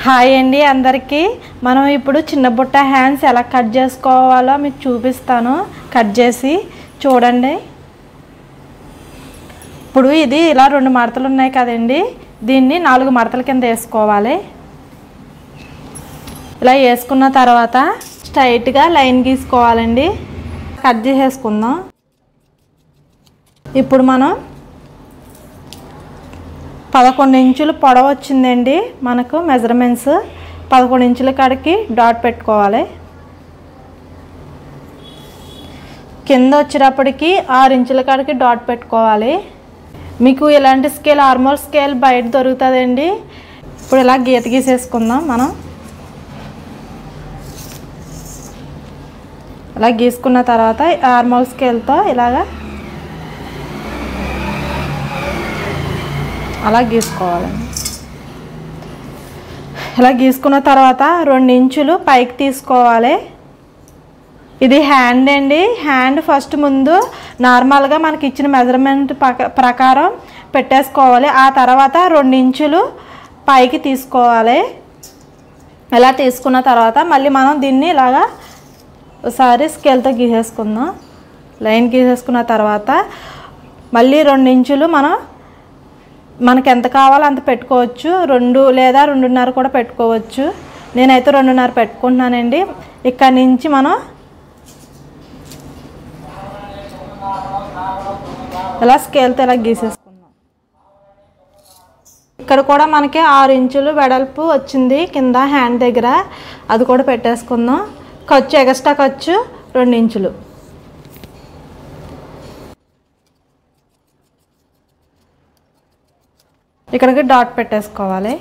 hi అండి అందరికీ మనం ఇప్పుడు చిన్న బుట్ట హ్యాండ్స్ ఎలా కట్ చేసుకోవాలో మీకు చూపిస్తాను కట్ చేసి చూడండి ఇప్పుడు ఇది ఇలా రెండు మడతలు ఉన్నాయి కదండి దీన్ని నాలుగు మడతల కింద వేసుకోవాలి ఇలా వేసుకున్న తర్వాత స్ట్రైట్గా లైన్ గీసుకోవాలండి కట్ చేసేసుకుందాం ఇప్పుడు మనం పదకొండు ఇంచులు పొడవు వచ్చిందండి మనకు మెజర్మెంట్స్ పదకొండు ఇంచుల కాడికి డాట్ పెట్టుకోవాలి కింద వచ్చేటప్పటికి ఆరు ఇంచుల కాడికి డాట్ పెట్టుకోవాలి మీకు ఇలాంటి స్కేల్ ఆర్మోల్ స్కేల్ బయట దొరుకుతుందండి ఇప్పుడు ఇలా గీత గీసేసుకుందాం మనం ఇలా గీసుకున్న తర్వాత ఆర్మోల్ స్కేల్తో ఇలాగా అలా గీసుకోవాలండి ఇలా గీసుకున్న తర్వాత రెండు ఇంచులు పైకి తీసుకోవాలి ఇది హ్యాండ్ అండి హ్యాండ్ ఫస్ట్ ముందు నార్మల్గా మనకి ఇచ్చిన మెజర్మెంట్ ప్రకారం పెట్టేసుకోవాలి ఆ తర్వాత రెండు ఇంచులు పైకి తీసుకోవాలి ఇలా తీసుకున్న తర్వాత మళ్ళీ మనం దీన్ని ఇలాగా ఒకసారి స్కేల్తో గీసేసుకుందాం లైన్ గీసేసుకున్న తర్వాత మళ్ళీ రెండు ఇంచులు మనం మనకి ఎంత కావాలో అంత పెట్టుకోవచ్చు రెండు లేదా రెండున్నర కూడా పెట్టుకోవచ్చు నేనైతే రెండున్నర పెట్టుకుంటున్నానండి ఇక్కడ నుంచి మనం ఇలా స్కేల్తో ఇలా గీసేసుకుందాం ఇక్కడ కూడా మనకి ఆరు ఇంచులు వెడల్పు వచ్చింది కింద హ్యాండ్ దగ్గర అది కూడా పెట్టేసుకుందాం ఖర్చు ఎగస్ట్రా ఖర్చు రెండు ఇంచులు ఇక్కడికి డాట్ పెట్టేసుకోవాలి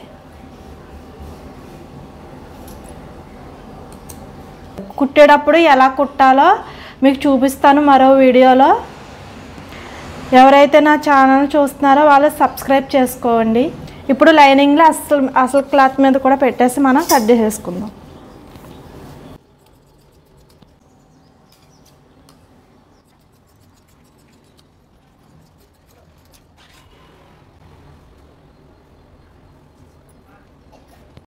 కుట్టేటప్పుడు ఎలా కుట్టాలో మీకు చూపిస్తాను మరో వీడియోలో ఎవరైతే నా ఛానల్ చూస్తున్నారో వాళ్ళు సబ్స్క్రైబ్ చేసుకోండి ఇప్పుడు లైనింగ్లో అసలు అసలు క్లాత్ మీద కూడా పెట్టేసి మనం కట్ చేసేసుకుందాం